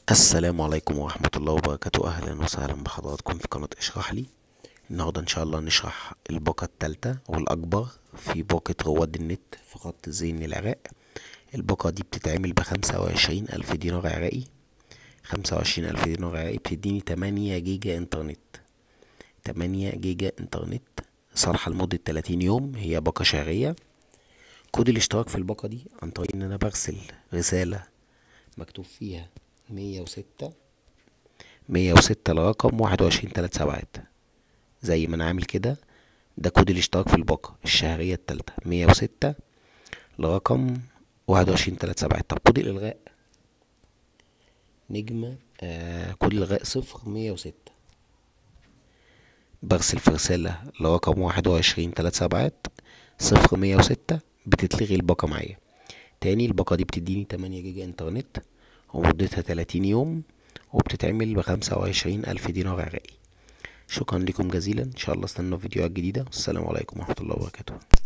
السلام عليكم ورحمة الله وبركاته أهلا وسهلا بحضراتكم في قناة اشرح لي النهاردة إن شاء الله نشرح الباقة التالتة والأكبر في باقة رواد النت في خط زين العراق الباقة دي بتتعمل بخمسة وعشرين ألف دينار عراقي خمسة وعشرين ألف دينار عراقي بتديني تمانية جيجا إنترنت تمانية جيجا إنترنت صالحة لمدة تلاتين يوم هي باقة شهرية كود الاشتراك في الباقة دي عن طريق إن أنا برسل رسالة مكتوب فيها مية وستة مية وستة لرقم واحد وعشرين تلات سبعات زي ما أنا عامل كده ده كود الاشتراك في الباقة الشهرية التالتة مية وستة لرقم واحد وعشرين تلات سبعات طب كود الإلغاء نجمة آه كود الإلغاء صفر مية وستة برسل في رسالة لرقم واحد وعشرين تلات سبعات صفر مية وستة بتتلغي الباقة معايا تاني الباقة دي بتديني تمانية جيجا انترنت ومدتها تلاتين يوم وبتتعمل بخمسة وعشرين ألف دينار عراقي شكرا لكم جزيلا إن شاء الله استنوا فيديوهات جديدة والسلام عليكم ورحمة الله وبركاته